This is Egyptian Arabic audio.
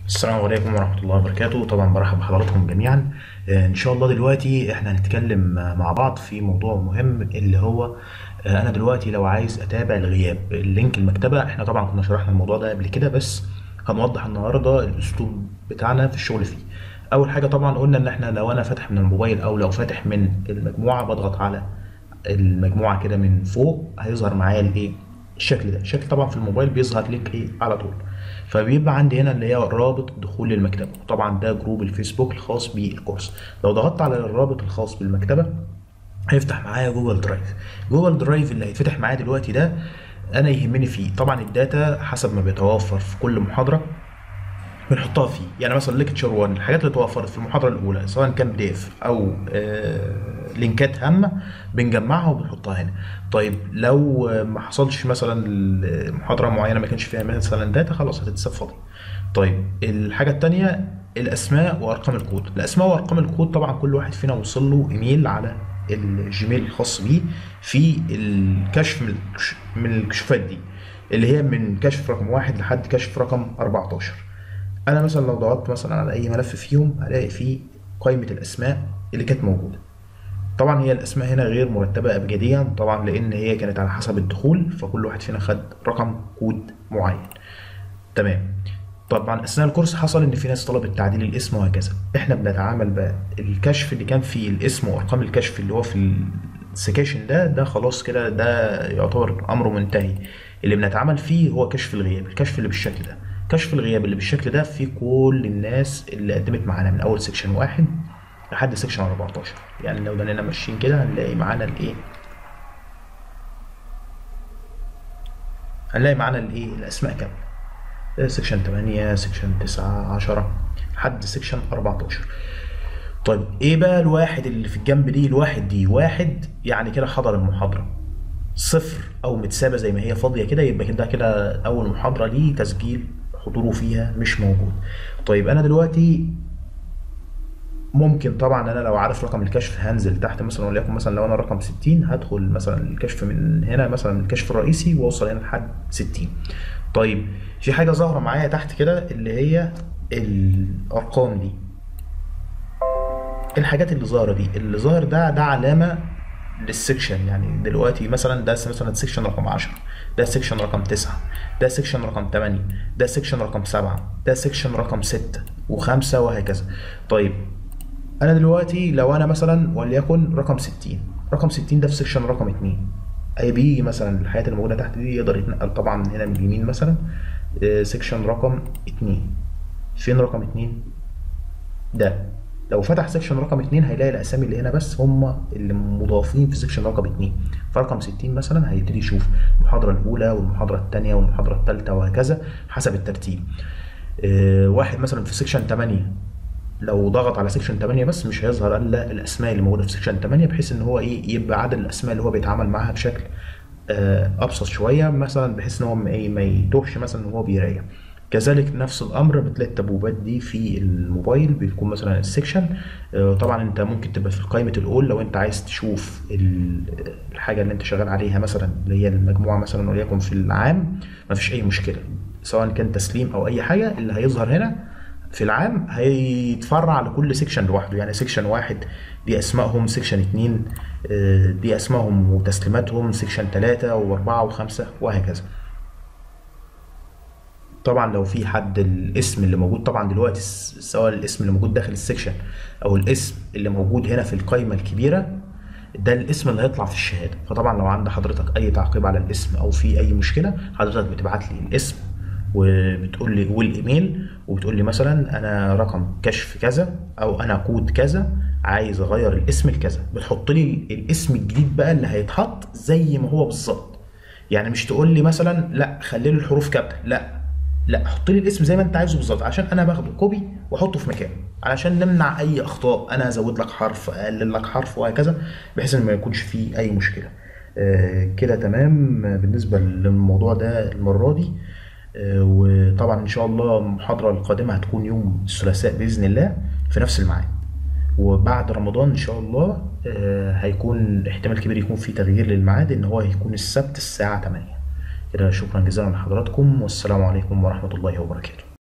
السلام عليكم ورحمة الله وبركاته طبعا برحب بحضراتكم جميعا آه، ان شاء الله دلوقتي احنا هنتكلم آه، مع بعض في موضوع مهم اللي هو آه، انا دلوقتي لو عايز اتابع الغياب اللينك المكتبة احنا طبعا كنا شرحنا الموضوع ده قبل كده بس هنوضح النهاردة الاسلوب بتاعنا في الشغل فيه اول حاجة طبعا قلنا ان احنا لو انا فاتح من الموبايل او لو فاتح من المجموعة بضغط على المجموعة كده من فوق هيظهر معايا الايه الشكل ده الشكل طبعا في الموبايل بيظهر لك ايه على طول فبيبقى عندي هنا اللي هي رابط دخول للمكتبة طبعا ده جروب الفيسبوك الخاص بالكورس لو ضغطت على الرابط الخاص بالمكتبة هيفتح معايا جوجل درايف جوجل درايف اللي هيتفتح معايا دلوقتي ده انا يهمني فيه طبعا الداتا حسب ما بيتوفر في كل محاضرة بنحطها فيه يعني مثلا ليكتشر 1 الحاجات اللي توفرت في المحاضره الاولى سواء كان بي دي اف او آه لينكات هامه بنجمعها وبنحطها هنا طيب لو آه، ما حصلش مثلا محاضره معينه ما كانش فيها مثلا داتا خلاص هتتساب فاضي طيب الحاجه الثانيه الاسماء وارقام الكود الاسماء وارقام الكود طبعا كل واحد فينا وصل له ايميل على الجيميل الخاص بيه في الكشف من الكش- من الكشوفات دي اللي هي من كشف رقم واحد لحد كشف رقم 14 انا مثلا لو ضغطت مثلا على اي ملف فيهم هلاقي فيه قائمه الاسماء اللي كانت موجوده طبعا هي الاسماء هنا غير مرتبه ابجديا طبعا لان هي كانت على حسب الدخول فكل واحد فينا خد رقم كود معين تمام طبعا اثناء الكورس حصل ان في ناس طلبت تعديل الاسم وهكذا احنا بنتعامل بقى الكشف اللي كان فيه الاسم وارقام الكشف اللي هو في السكاشن ده ده خلاص كده ده يعتبر امره منتهي اللي بنتعامل فيه هو كشف الغياب الكشف اللي بالشكل ده كشف الغياب اللي بالشكل ده فيه كل الناس اللي قدمت معانا من اول سكشن واحد لحد سكشن 14 يعني لو دنينا ماشيين كده هنلاقي معانا الايه هنلاقي معانا الايه الاسماء كامله سكشن 8 سكشن 9 10 لحد سكشن 14 طيب ايه بقى الواحد اللي في الجنب دي الواحد دي واحد يعني كده حضر المحاضرة صفر او متسابة زي ما هي فاضية كده يبقى كده كده اول محاضرة ليه تسجيل حضوره فيها مش موجود طيب انا دلوقتي ممكن طبعا انا لو عارف رقم الكشف هنزل تحت مثلا وليكن مثلا لو انا رقم 60 هدخل مثلا الكشف من هنا مثلا الكشف الرئيسي واوصل هنا لحد 60 طيب في حاجه ظاهره معايا تحت كده اللي هي الارقام دي الحاجات اللي ظاهره دي اللي ظاهر ده ده علامه للسكشن يعني دلوقتي مثلا ده مثلا سكشن رقم 10 ده سكشن رقم 9 ده سكشن رقم 8 ده سكشن رقم 7 ده سكشن رقم 6 و5 وهكذا طيب انا دلوقتي لو انا مثلا وليكن رقم 60 رقم 60 ده في سكشن رقم 2 اي بيجي مثلا الحاجات اللي موجوده تحت دي يقدر يتنقل طبعا هنا من اليمين مثلا آه، سكشن رقم 2 فين رقم 2 ده لو فتح سكشن رقم 2 هيلاقي الاسامي اللي هنا بس هم اللي مضافين في سكشن رقم 2 فرقم 60 مثلا هيبتدي يشوف المحاضره الاولى والمحاضره الثانيه والمحاضره الثالثه وهكذا حسب الترتيب آه، واحد مثلا في سكشن 8 لو ضغط على سكشن 8 بس مش هيظهر الا الاسماء اللي موجوده في سكشن 8 بحيث ان هو ايه يبقى عدد الاسماء اللي هو بيتعامل معاها بشكل آه، ابسط شويه مثلا بحيث ان هو ما ايه ما يتوهش مثلا وهو بيراجع كذلك نفس الامر بتلاقي التبويبات دي في الموبايل بيكون مثلا السكشن آه، طبعا انت ممكن تبقى في قائمه الاول لو انت عايز تشوف ال- الحاجه اللي انت شغال عليها مثلا اللي هي المجموعه مثلا وليكن في العام مفيش اي مشكله سواء كان تسليم او اي حاجه اللي هيظهر هنا في العام هيتفرع لكل سيكشن لوحده يعني سيكشن واحد دي اسمائهم سيكشن اتنين آه، دي اسمائهم وتسليماتهم سيكشن تلاتة واربعة وخمسة وهكذا طبعا لو في حد الاسم اللي موجود طبعا دلوقتي س- سواء الاسم اللي موجود داخل السيكشن او الاسم اللي موجود هنا في القائمة الكبيرة ده الاسم اللي هيطلع في الشهادة فطبعا لو عند حضرتك اي تعقيب على الاسم او في اي مشكلة حضرتك بتبعت لي الاسم وبتقول لي والايميل وبتقول لي مثلا انا رقم كشف كذا او انا كود كذا عايز اغير الاسم لكذا بتحط لي الاسم الجديد بقى اللي هيتحط زي ما هو بالظبط يعني مش تقول لي مثلا لا خلي لي الحروف كابيتال لا لا حط لي الاسم زي ما انت عايزه بالظبط عشان انا باخده كوبي واحطه في مكانه علشان نمنع اي اخطاء انا ازود لك حرف اقلل لك حرف وهكذا بحيث ان ما يكونش فيه اي مشكله آه، كده تمام آه، بالنسبه للموضوع ده المره دي آه، وطبعا ان شاء الله المحاضره القادمه هتكون يوم الثلاثاء باذن الله في نفس الميعاد وبعد رمضان ان شاء الله آه، هيكون احتمال كبير يكون في تغيير للميعاد ان هو هيكون السبت الساعه 8 كده شكرا جزيلا لحضراتكم والسلام عليكم ورحمه الله وبركاته